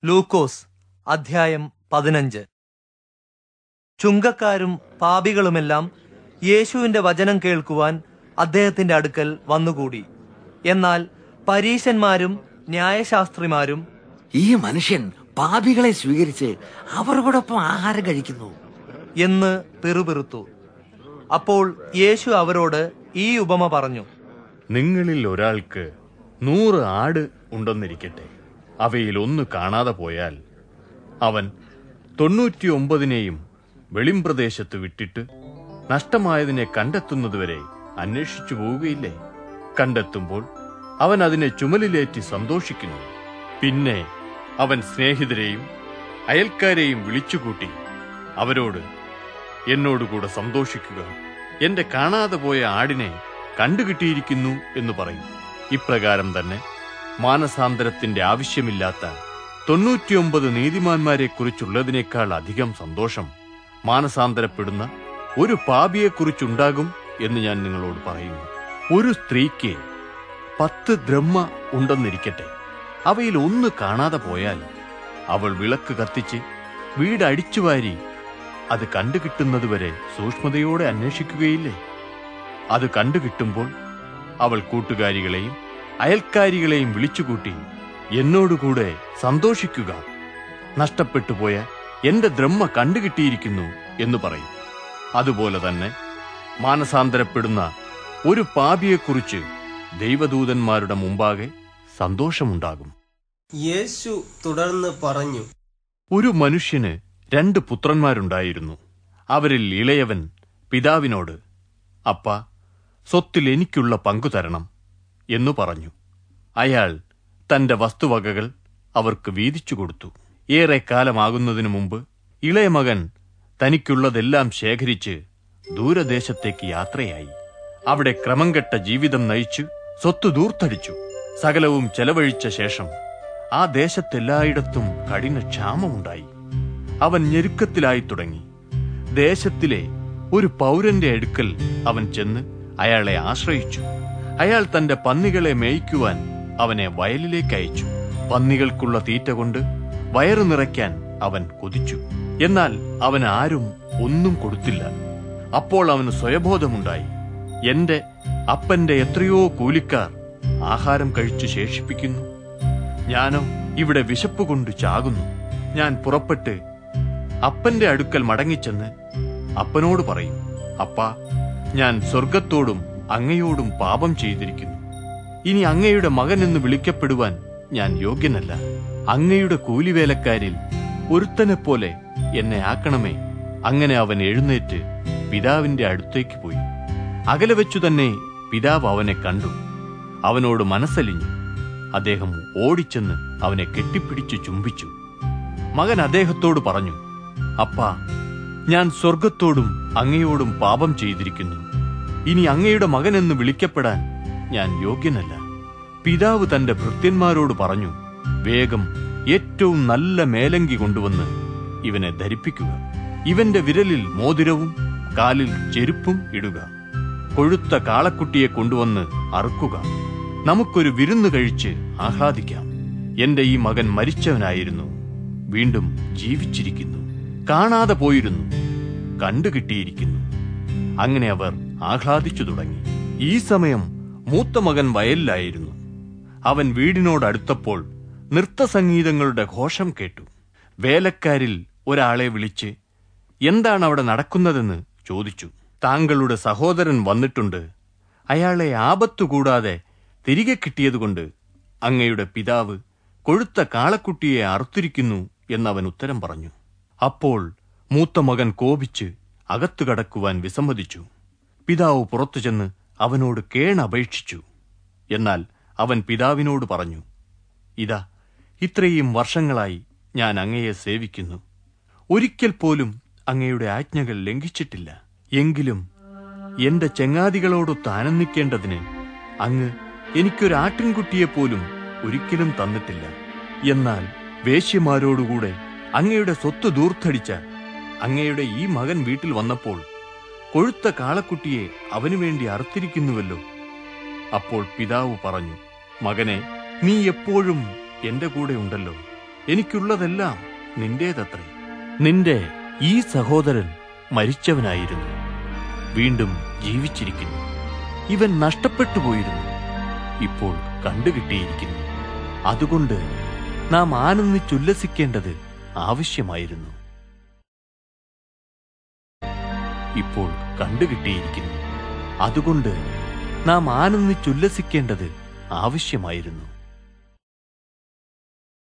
ലൂക്കോസ് അധ്യായം പതിനഞ്ച് ചുങ്കക്കാരും പാപികളുമെല്ലാം യേശുവിന്റെ വചനം കേൾക്കുവാൻ അദ്ദേഹത്തിന്റെ അടുക്കൽ വന്നുകൂടി എന്നാൽ പരീശന്മാരും ന്യായശാസ്ത്രിമാരും ഈ മനുഷ്യൻ പാപികളെ സ്വീകരിച്ച് അവരോടൊപ്പം ആഹാരം കഴിക്കുന്നു എന്ന് പിറുപിറുത്തു അപ്പോൾ യേശു അവരോട് ഈ ഉപമ പറഞ്ഞു നിങ്ങളിൽ ഒരാൾക്ക് നൂറ് ആട് ഉണ്ടെന്നിരിക്കട്ടെ അവയിൽ ഒന്ന് കാണാതെ പോയാൽ അവൻ തൊണ്ണൂറ്റിയൊമ്പതിനെയും വെളിംപ്രദേശത്ത് വിട്ടിട്ട് നഷ്ടമായതിനെ കണ്ടെത്തുന്നതുവരെ അന്വേഷിച്ചു പോവുകയില്ലേ കണ്ടെത്തുമ്പോൾ അവൻ അതിനെ ചുമലിലേറ്റി സന്തോഷിക്കുന്നു പിന്നെ അവൻ സ്നേഹിതരെയും അയൽക്കാരെയും വിളിച്ചുകൂട്ടി അവരോട് എന്നോടുകൂടെ സന്തോഷിക്കുക എന്റെ കാണാതെ പോയ ആടിനെ കണ്ടുകിട്ടിയിരിക്കുന്നു എന്ന് പറയും ഇപ്രകാരം തന്നെ മാനസാന്തരത്തിന്റെ ആവശ്യമില്ലാത്ത തൊണ്ണൂറ്റിയൊമ്പത് നീതിമാന്മാരെ കുറിച്ചുള്ളതിനേക്കാൾ അധികം സന്തോഷം മാനസാന്തരപ്പെടുന്ന ഒരു പാപിയെക്കുറിച്ചുണ്ടാകും എന്ന് ഞാൻ നിങ്ങളോട് പറയുന്നു ഒരു സ്ത്രീക്ക് പത്ത് ദ്രഹ്മ ഉണ്ടെന്നിരിക്കട്ടെ അവയിൽ ഒന്ന് കാണാതെ പോയാൽ അവൾ വിളക്ക് കത്തിച്ച് വീട് അടിച്ചുവാരി അത് കണ്ടുകിട്ടുന്നതുവരെ സൂക്ഷ്മതയോടെ അന്വേഷിക്കുകയില്ലേ അത് കണ്ടുകിട്ടുമ്പോൾ അവൾ കൂട്ടുകാരികളെയും അയൽക്കാരികളെയും വിളിച്ചുകൂട്ടി എന്നോടുകൂടെ സന്തോഷിക്കുക നഷ്ടപ്പെട്ടുപോയ എന്റെ ദ്രഹ്മ കണ്ടുകിട്ടിയിരിക്കുന്നു എന്ന് പറയും അതുപോലെ തന്നെ മാനസാന്തരപ്പെടുന്ന ഒരു പാപിയെക്കുറിച്ച് ദൈവദൂതന്മാരുടെ മുമ്പാകെ സന്തോഷമുണ്ടാകും യേശു തുടർന്ന് പറഞ്ഞു ഒരു മനുഷ്യന് രണ്ട് പുത്രന്മാരുണ്ടായിരുന്നു അവരിൽ ഇളയവൻ പിതാവിനോട് അപ്പ സ്വത്തിൽ എനിക്കുള്ള പങ്കു തരണം എന്നു പറഞ്ഞു അയാൾ തന്റെ വസ്തുവകകൾ അവർക്ക് വീതിച്ചു കൊടുത്തു ഏറെ കാലമാകുന്നതിനു മുമ്പ് ഇളയ മകൻ തനിക്കുള്ളതെല്ലാം ശേഖരിച്ച് ദൂരദേശത്തേക്ക് യാത്രയായി അവിടെ ക്രമം കെട്ട ജീവിതം നയിച്ച് സ്വത്ത് ദൂർത്തടിച്ചു സകലവും ചെലവഴിച്ച ശേഷം ആ ദേശത്തെല്ലായിടത്തും കഠിന ക്ഷാമമുണ്ടായി അവൻ ഞെരുക്കത്തിലായി തുടങ്ങി ദേശത്തിലെ ഒരു പൗരന്റെ അടുക്കൽ അവൻ ചെന്ന് അയാളെ ആശ്രയിച്ചു അയാൾ തന്റെ പന്നികളെ മേയ്ക്കുവാൻ അവനെ വയലിലേക്ക് അയച്ചു പന്നികൾക്കുള്ള തീറ്റ കൊണ്ട് വയറു നിറയ്ക്കാൻ അവൻ കൊതിച്ചു എന്നാൽ അവൻ ആരും ഒന്നും കൊടുത്തില്ല അപ്പോൾ അവന് സ്വയബോധമുണ്ടായി എന്റെ അപ്പന്റെ എത്രയോ കൂലിക്കാർ ആഹാരം കഴിച്ചു ശേഷിപ്പിക്കുന്നു ഞാനോ ഇവിടെ വിശപ്പ് കൊണ്ട് ചാകുന്നു ഞാൻ പുറപ്പെട്ട് അപ്പന്റെ അടുക്കൽ മടങ്ങിച്ചെന്ന് അപ്പനോട് പറയും അപ്പാ ഞാൻ സ്വർഗത്തോടും അങ്ങയോടും പാപം ചെയ്തിരിക്കുന്നു ഇനി അങ്ങയുടെ മകൻ എന്ന് വിളിക്കപ്പെടുവാൻ ഞാൻ യോഗ്യനല്ല അങ്ങയുടെ കൂലിവേലക്കാരിൽ ഒരുത്തനെപ്പോലെ എന്നെ ആക്കണമേ അങ്ങനെ അവൻ എഴുന്നേറ്റ് പിതാവിന്റെ അടുത്തേക്ക് പോയി അകലെ വെച്ചു തന്നെ പിതാവ് അവനെ കണ്ടു അവനോട് മനസ്സലിഞ്ഞു അദ്ദേഹം ഓടിച്ചെന്ന് അവനെ കെട്ടിപ്പിടിച്ചു ചുംബിച്ചു മകൻ അദ്ദേഹത്തോട് പറഞ്ഞു അപ്പാ ഞാൻ സ്വർഗത്തോടും അങ്ങയോടും പാപം ചെയ്തിരിക്കുന്നു ഇനി അങ്ങയുടെ മകനെന്ന് വിളിക്കപ്പെടാൻ ഞാൻ യോഗ്യനല്ല പിതാവ് തന്റെ ഭൃത്യന്മാരോട് പറഞ്ഞു വേഗം ഏറ്റവും നല്ല മേലങ്കി കൊണ്ടുവന്ന് ഇവനെ ധരിപ്പിക്കുക ഇവന്റെ വിരലിൽ മോതിരവും കാലിൽ ചെരുപ്പും ഇടുക കൊഴുത്ത കാളക്കുട്ടിയെ കൊണ്ടുവന്ന് അറുക്കുക നമുക്കൊരു വിരുന്ന് കഴിച്ച് ആഹ്ലാദിക്കാം എന്റെ ഈ മകൻ മരിച്ചവനായിരുന്നു വീണ്ടും ജീവിച്ചിരിക്കുന്നു കാണാതെ പോയിരുന്നു കണ്ടുകിട്ടിയിരിക്കുന്നു അങ്ങനെ അവർ ആഹ്ലാദിച്ചു തുടങ്ങി ഈ സമയം മൂത്ത മകൻ വയലിലായിരുന്നു അവൻ വീടിനോടടുത്തപ്പോൾ നൃത്തസംഗീതങ്ങളുടെ ഘോഷം കേട്ടു വേലക്കാരിൽ ഒരാളെ വിളിച്ച് എന്താണ് അവിടെ നടക്കുന്നതെന്ന് ചോദിച്ചു താങ്കളുടെ സഹോദരൻ വന്നിട്ടുണ്ട് അയാളെ ആപത്തുകൂടാതെ തിരികെ കിട്ടിയതുകൊണ്ട് അങ്ങയുടെ പിതാവ് കൊഴുത്ത കാളക്കുട്ടിയെ അറുത്തിരിക്കുന്നു എന്നവൻ ഉത്തരം പറഞ്ഞു അപ്പോൾ മൂത്ത മകൻ കോപിച്ച് അകത്തു കടക്കുവാൻ വിസമ്മതിച്ചു പിതാവ് പുറത്തു ചെന്ന് അവനോട് കേണപേക്ഷിച്ചു എന്നാൽ അവൻ പിതാവിനോട് പറഞ്ഞു ഇതാ ഇത്രയും വർഷങ്ങളായി ഞാൻ അങ്ങയെ സേവിക്കുന്നു ഒരിക്കൽ പോലും അങ്ങയുടെ ആജ്ഞകൾ ലംഘിച്ചിട്ടില്ല എങ്കിലും എന്റെ ചെങ്ങാതികളോടൊത്ത് ആനന്ദിക്കേണ്ടതിന് അങ്ങ് എനിക്കൊരു ആട്ടിൻകുട്ടിയെപ്പോലും ഒരിക്കലും തന്നിട്ടില്ല എന്നാൽ വേശ്യമാരോടുകൂടെ അങ്ങയുടെ സ്വത്ത് ദൂർത്തടിച്ച അങ്ങയുടെ ഈ മകൻ വീട്ടിൽ വന്നപ്പോൾ കൊഴുത്ത കാളക്കുട്ടിയെ അവനു വേണ്ടി അറുത്തിരിക്കുന്നുവല്ലോ അപ്പോൾ പിതാവ് പറഞ്ഞു മകനെ നീ എപ്പോഴും എന്റെ കൂടെ ഉണ്ടല്ലോ എനിക്കുള്ളതെല്ലാം നിന്റേതത്രേ നിന്റെ ഈ സഹോദരൻ മരിച്ചവനായിരുന്നു വീണ്ടും ജീവിച്ചിരിക്കുന്നു ഇവൻ നഷ്ടപ്പെട്ടു പോയിരുന്നു ഇപ്പോൾ കണ്ടുകിട്ടിയിരിക്കുന്നു അതുകൊണ്ട് നാം ആനന്ദിച്ചുല്ലസിക്കേണ്ടത് ആവശ്യമായിരുന്നു ഇപ്പോൾ കണ്ടുകിട്ടിയിരിക്കുന്നു അതുകൊണ്ട് നാം ആനന്ദിച്ചുല്ലസിക്കേണ്ടത് ആവശ്യമായിരുന്നു